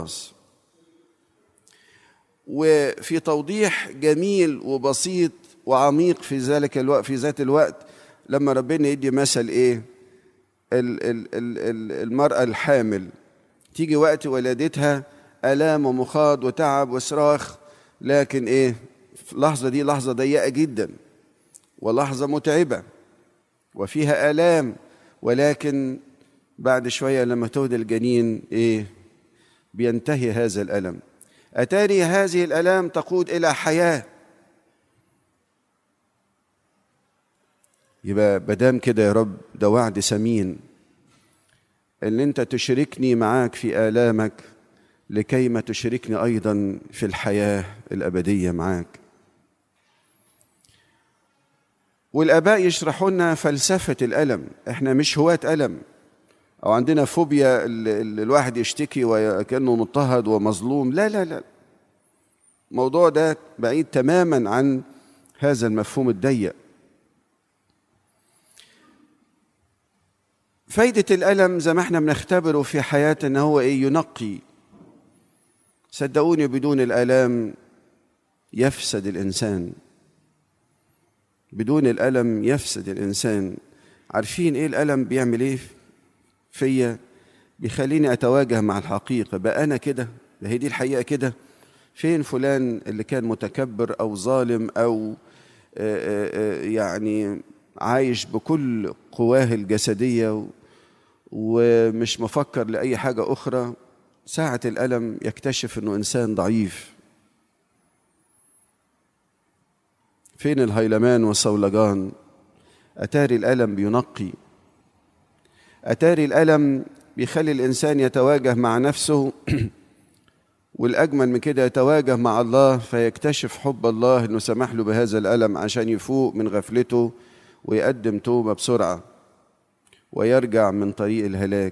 الخلاص وفي توضيح جميل وبسيط وعميق في ذلك الوقت في ذات الوقت لما ربنا يدي مثل ايه ال- ال- ال- ال- المرأة الحامل تيجي وقت ولادتها آلام ومخاض وتعب وصراخ لكن ايه في اللحظة دي لحظة ضيقة جدا ولحظة متعبة وفيها آلام ولكن بعد شوية لما تولد الجنين ايه بينتهي هذا الألم أتاري هذه الآلام تقود إلى حياة يبقى بدام كده يا رب ده وعد سمين ان انت تشركني معاك في آلامك لكيما تشركني أيضا في الحياة الأبدية معاك والآباء يشرحوا لنا فلسفة الألم احنا مش هواة ألم أو عندنا فوبيا ال- ال- الواحد يشتكي وكأنه مضطهد ومظلوم لا لا لا الموضوع ده بعيد تماما عن هذا المفهوم الضيق فايدة الألم زي ما احنا بنختبره في حياتنا هو ايه ينقي صدقوني بدون الآلام يفسد الإنسان بدون الألم يفسد الإنسان عارفين ايه الألم بيعمل ايه فيا بيخليني أتواجه مع الحقيقة بقى أنا كده ده هي دي الحقيقة كده فين فلان اللي كان متكبر أو ظالم أو آه، آه، آه، يعني عايش بكل قواه الجسدية و- ومش مفكر لأي حاجة أخرى ساعة الألم يكتشف أنه إنسان ضعيف فين الهيلمان والصولجان أتاري الألم بينقي أتاري الألم بيخلي الإنسان يتواجه مع نفسه والأجمل من كده يتواجه مع الله فيكتشف حب الله إنه سمح له بهذا الألم عشان يفوق من غفلته ويقدم توبة بسرعة ويرجع من طريق الهلاك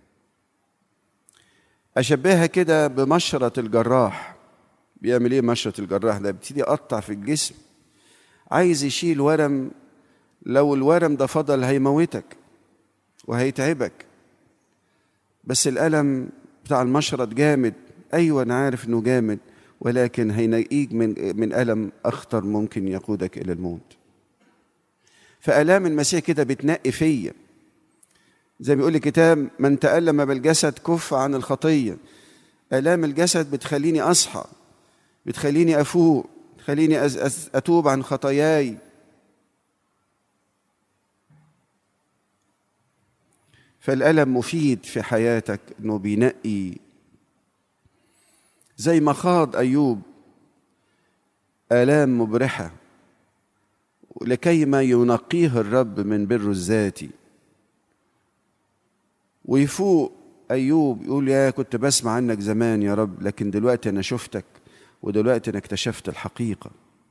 أشبهها كده بمشرط الجراح بيعمل إيه مشرط الجراح ده بيبتدي يقطع في الجسم عايز يشيل ورم لو الورم ده فضل هيموتك وهيتعبك بس الألم بتاع المشرط جامد أيوة أنا عارف إنه جامد ولكن هينقيك من من ألم أخطر ممكن يقودك إلى الموت فآلام المسيح كده بتنقي فيا زي ما بيقول الكتاب من تألم بالجسد كف عن الخطية آلام الجسد بتخليني أصحى بتخليني أفوق بتخليني أز- أز- أتوب عن خطاياي فالألم مفيد في حياتك إنه بينقي زي ما خاض أيوب آلام مبرحة لكيما ينقيه الرب من بره الذاتي ويفوق أيوب يقول يا كنت بسمع عنك زمان يا رب لكن دلوقتي أنا شفتك ودلوقتي أنا اكتشفت الحقيقة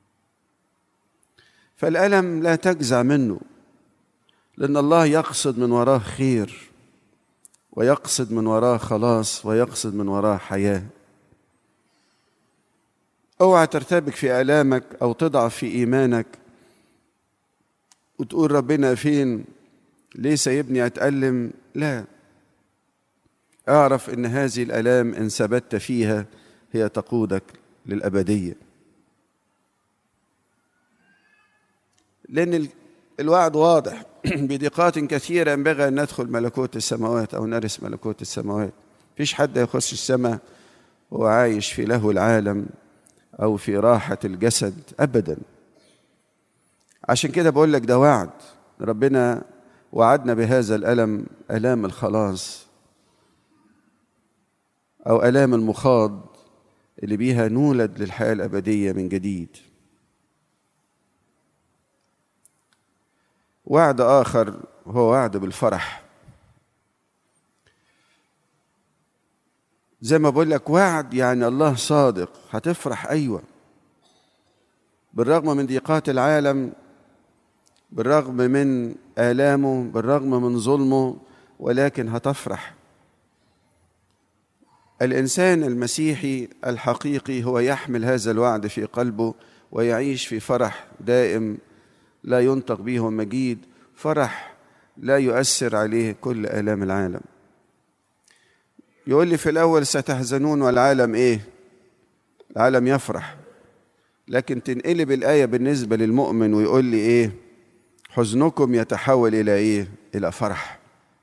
فالألم لا تجزع منه لأن الله يقصد من وراه خير ويقصد من وراه خلاص ويقصد من وراه حياة اوعى ترتبك في آلامك أو تضعف في إيمانك وتقول ربنا فين ليه سايبني أتألم لا اعرف ان هذه الالام ان ثبت فيها هي تقودك للابديه لان ال- الوعد واضح بدقات كثيره ينبغي ان ندخل ملكوت السماوات او نرث ملكوت السماوات فيش حد يخش السماء وهو عايش في لهو العالم او في راحه الجسد ابدا عشان كده بقول لك ده وعد ربنا وعدنا بهذا الالم الام الخلاص أو آلام المخاض اللي بيها نولد للحياة الأبدية من جديد وعد آخر هو وعد بالفرح زي ما بقول لك وعد يعني الله صادق هتفرح أيوة بالرغم من ضيقات العالم بالرغم من آلامه بالرغم من ظلمه ولكن هتفرح الانسان المسيحي الحقيقي هو يحمل هذا الوعد في قلبه ويعيش في فرح دائم لا ينطق به مجيد فرح لا يؤثر عليه كل الام العالم يقول لي في الأول ستحزنون والعالم إيه العالم يفرح لكن تنقلب الآية بالنسبة للمؤمن ويقول لي إيه حزنكم يتحول إلى إيه إلى فرح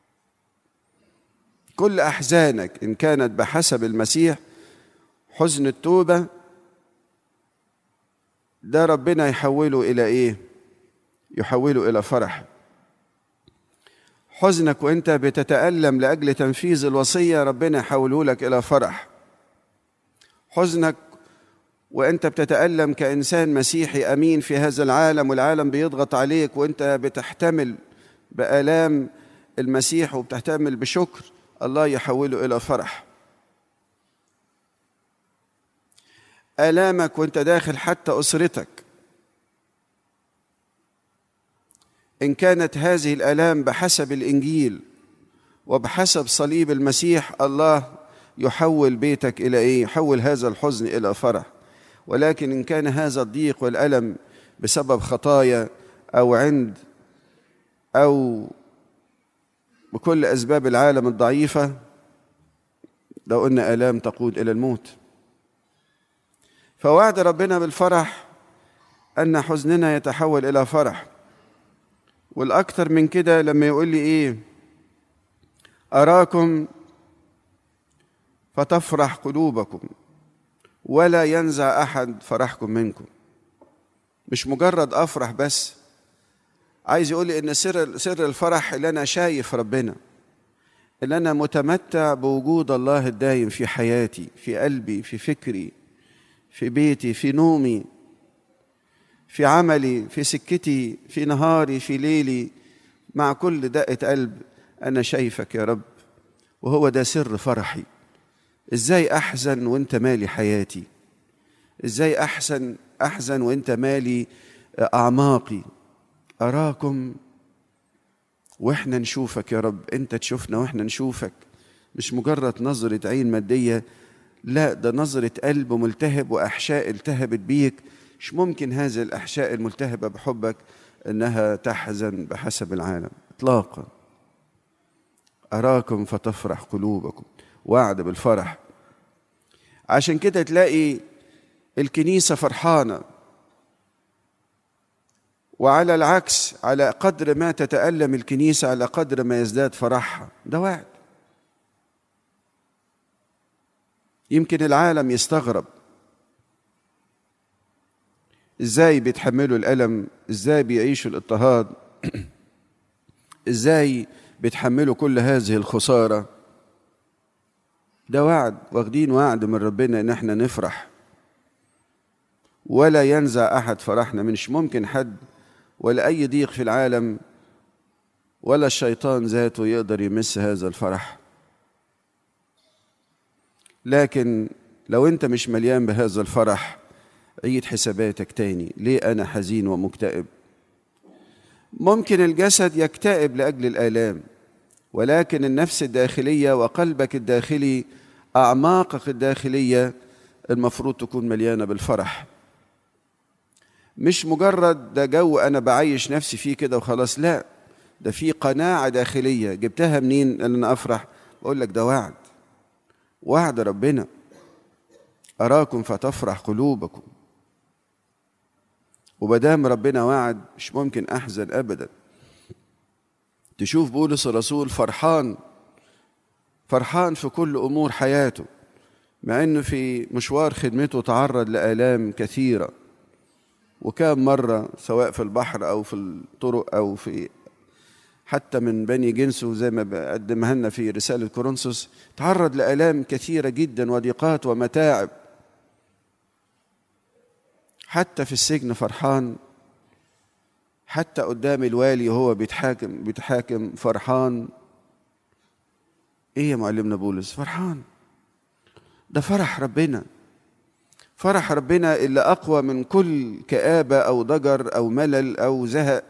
كل أحزانك إن كانت بحسب المسيح حزن التوبة ده ربنا يحوله إلى إيه يحوله إلى فرح حزنك وانت بتتألم لأجل تنفيذ الوصية ربنا يحوله لك إلى فرح حزنك وانت بتتألم كإنسان مسيحي أمين في هذا العالم والعالم بيضغط عليك وانت بتحتمل بآلام المسيح وبتحتمل بشكر الله يحوله إلى فرح آلامك وانت داخل حتى أسرتك إن كانت هذه الآلام بحسب الإنجيل وبحسب صليب المسيح الله يحول بيتك إلى إيه؟ يحول هذا الحزن إلى فرح ولكن إن كان هذا الضيق والألم بسبب خطايا أو عند أو بكل أسباب العالم الضعيفة لو قلنا آلام تقود إلى الموت فوعد ربنا بالفرح أن حزننا يتحول إلى فرح والأكثر من كده لما يقول لي إيه أراكم فتفرح قلوبكم ولا ينزع أحد فرحكم منكم مش مجرد أفرح بس عايز يقول لي إن سر سر الفرح اللي أنا شايف ربنا اللي أنا متمتع بوجود الله الدايم في حياتي في قلبي في فكري في بيتي في نومي في عملي في سكتي في نهاري في ليلي مع كل دقة قلب أنا شايفك يا رب وهو ده سر فرحي إزاي أحزن وأنت مالي حياتي إزاي أحزن أحزن وأنت مالي أعماقي أراكم وإحنا نشوفك يا رب أنت تشوفنا وإحنا نشوفك مش مجرد نظرة عين مادية لا ده نظرة قلب ملتهب وأحشاء التهبت بيك مش ممكن هذه الأحشاء الملتهبة بحبك أنها تحزن بحسب العالم إطلاقا أراكم فتفرح قلوبكم وعد بالفرح عشان كده تلاقي الكنيسة فرحانة وعلى العكس على قدر ما تتألم الكنيسة على قدر ما يزداد فرحها ده وعد يمكن العالم يستغرب ازاي بيتحملوا الالم ازاي بيعيشوا الاضطهاد ازاي بيتحملوا كل هذه الخساره ده وعد واخدين وعد من ربنا ان احنا نفرح ولا ينزع احد فرحنا مش ممكن حد ولا اي ضيق في العالم ولا الشيطان ذاته يقدر يمس هذا الفرح لكن لو انت مش مليان بهذا الفرح عيد حساباتك تاني ليه انا حزين ومكتئب ممكن الجسد يكتئب لاجل الالام ولكن النفس الداخليه وقلبك الداخلي اعماقك الداخليه المفروض تكون مليانه بالفرح مش مجرد ده جو انا بعيش نفسي فيه كده وخلاص لا ده في قناعه داخليه جبتها منين ان انا افرح بقول لك ده وعد وعد ربنا اراكم فتفرح قلوبكم ومادام ربنا وعد مش ممكن احزن ابدا تشوف بولس الرسول فرحان فرحان في كل امور حياته مع انه في مشوار خدمته تعرض لالام كثيره وكم مره سواء في البحر او في الطرق او في حتى من بني جنسه زي ما بقدمها لنا في رساله كورنثوس تعرض لالام كثيره جدا وضيقات ومتاعب حتى في السجن فرحان حتى قدام الوالي وهو بيتحاكم بيتحاكم فرحان ايه يا معلمنا بولس فرحان ده فرح ربنا فرح ربنا اللي اقوى من كل كآبة او ضجر او ملل او زهق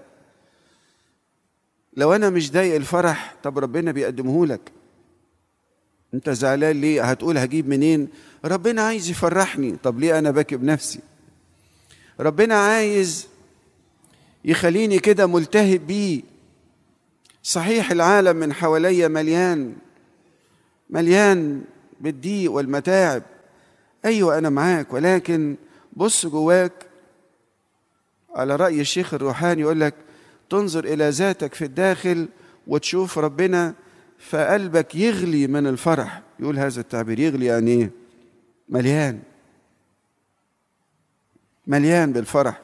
لو انا مش ضايق الفرح طب ربنا بيقدمه لك انت زعلان ليه هتقول هجيب منين ربنا عايز يفرحني طب ليه انا باكي بنفسي ربنا عايز يخليني كده ملتهب بيه صحيح العالم من حواليا مليان مليان بالضيق والمتاعب ايوه انا معاك ولكن بص جواك على راي الشيخ الروحاني يقول لك تنظر الى ذاتك في الداخل وتشوف ربنا فقلبك يغلي من الفرح يقول هذا التعبير يغلي يعني ايه مليان مليان بالفرح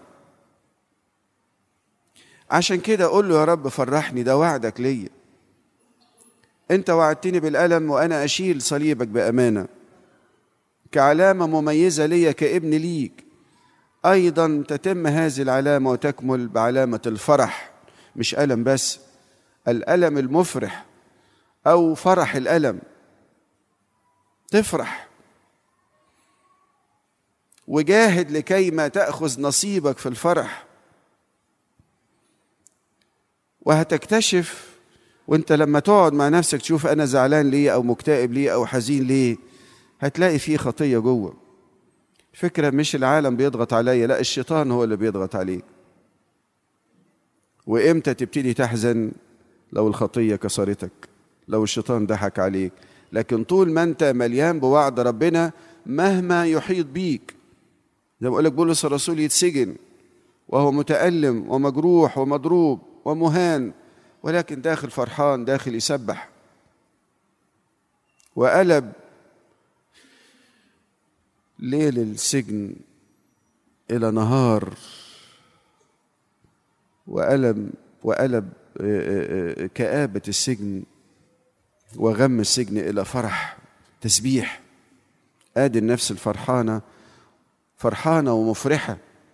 عشان كده اقول له يا رب فرحني ده وعدك ليا انت وعدتني بالالم وانا اشيل صليبك بامانه كعلامه مميزه ليا كابن ليك ايضا تتم هذه العلامه وتكمل بعلامه الفرح مش الم بس الالم المفرح او فرح الالم تفرح وجاهد لكي ما تاخذ نصيبك في الفرح وهتكتشف وانت لما تقعد مع نفسك تشوف انا زعلان ليه او مكتئب ليه او حزين ليه هتلاقي فيه خطيه جوه الفكره مش العالم بيضغط عليا لا الشيطان هو اللي بيضغط عليك وامتى تبتدي تحزن لو الخطيه كسرتك لو الشيطان ضحك عليك لكن طول ما انت مليان بوعد ربنا مهما يحيط بيك زي ما بقول لك بولس الرسول يتسجن وهو متألم ومجروح ومضروب ومهان ولكن داخل فرحان داخل يسبح وقلب ليل السجن إلى نهار وقلب وقلب كآبة السجن وغم السجن إلى فرح تسبيح آدي النفس الفرحانة فرحانة ومفرحة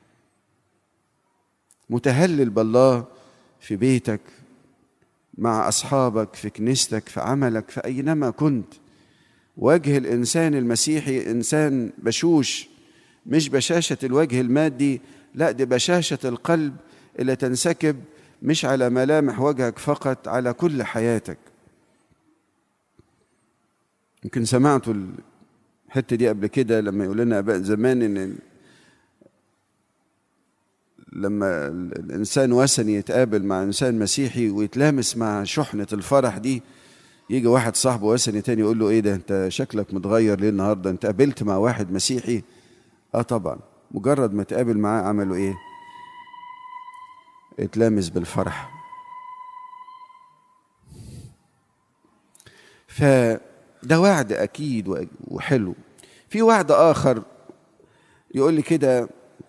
متهلل بالله في بيتك مع أصحابك في كنيستك في عملك في أينما كنت وجه الإنسان المسيحي إنسان بشوش مش بشاشة الوجه المادي لا دي بشاشة القلب اللي تنسكب مش على ملامح وجهك فقط على كل حياتك يمكن سمعتوا الحتة دي قبل كده لما يقول لنا آباء زمان إن لما الإنسان وثني يتقابل مع إنسان مسيحي ويتلامس مع شحنة الفرح دي يجي واحد صاحبه وثني تاني يقول له إيه ده أنت شكلك متغير ليه النهاردة أنت قابلت مع واحد مسيحي آه طبعا مجرد ما تقابل معاه عملوا إيه اتلامس بالفرح فده وعد أكيد وحلو في وعد آخر يقول لي كده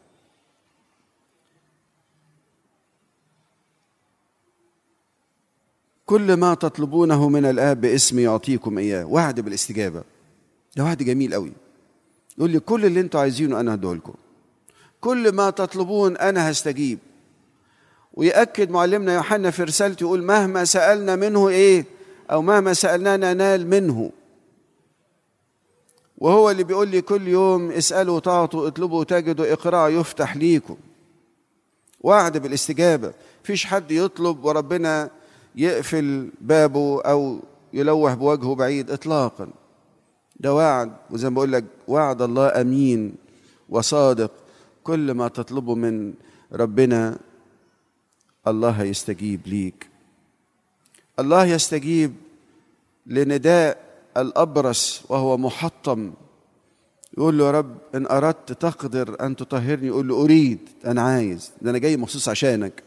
كل ما تطلبونه من الآب باسمي يعطيكم إياه وعد بالاستجابة ده وعد جميل قوي يقول لي كل اللي انتوا عايزينه أنا هدولكم كل ما تطلبون أنا هستجيب ويأكد معلمنا يوحنا في رسالته يقول مهما سألنا منه إيه أو مهما سألنا ننال منه وهو اللي بيقول لي كل يوم اسألوا تعطوا اطلبوا تجدوا اقرأوا يفتح ليكم وعد بالاستجابة فيش حد يطلب وربنا يقفل بابه أو يلوح بوجهه بعيد إطلاقا ده وعد وزي ما بقول لك وعد الله أمين وصادق كل ما تطلبه من ربنا الله هيستجيب ليك الله يستجيب لنداء الأبرص وهو محطم يقول له يا رب إن أردت تقدر أن تطهرني يقول له أريد أنا عايز ده أنا جاي مخصوص عشانك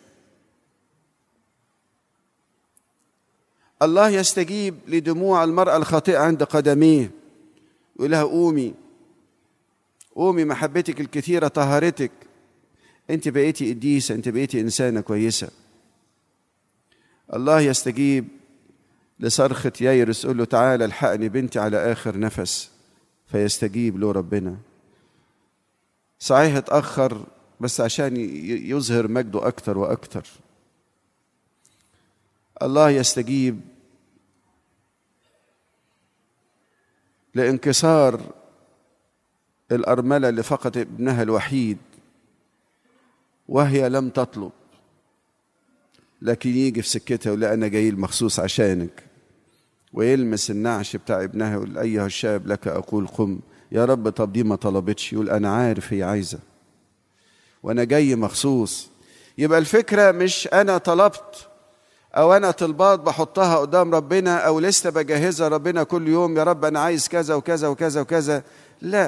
الله يستجيب لدموع المرأة الخاطئة عند قدميه يقول لها قومي قومي محبتك الكثيرة طهرتك انت بقيتي قديسة انت بقيتي إنسانة كويسة الله يستجيب لصرخة ييرس يقول له تعالى الحقني بنتي على آخر نفس فيستجيب له ربنا صحيح اتأخر بس عشان يظهر مجده أكتر وأكتر الله يستجيب لانكسار الأرملة اللي فقدت ابنها الوحيد وهي لم تطلب لكن يجي في سكتها ولا أنا جاي مخصوص عشانك ويلمس النعش بتاع ابنها يقول أيها الشاب لك أقول قم يا رب طب دي ما طلبتش يقول أنا عارف هي عايزة وأنا جاي مخصوص يبقى الفكرة مش أنا طلبت او انا طلبات بحطها قدام ربنا او لسه بجهزها ربنا كل يوم يا رب انا عايز كذا وكذا وكذا وكذا لا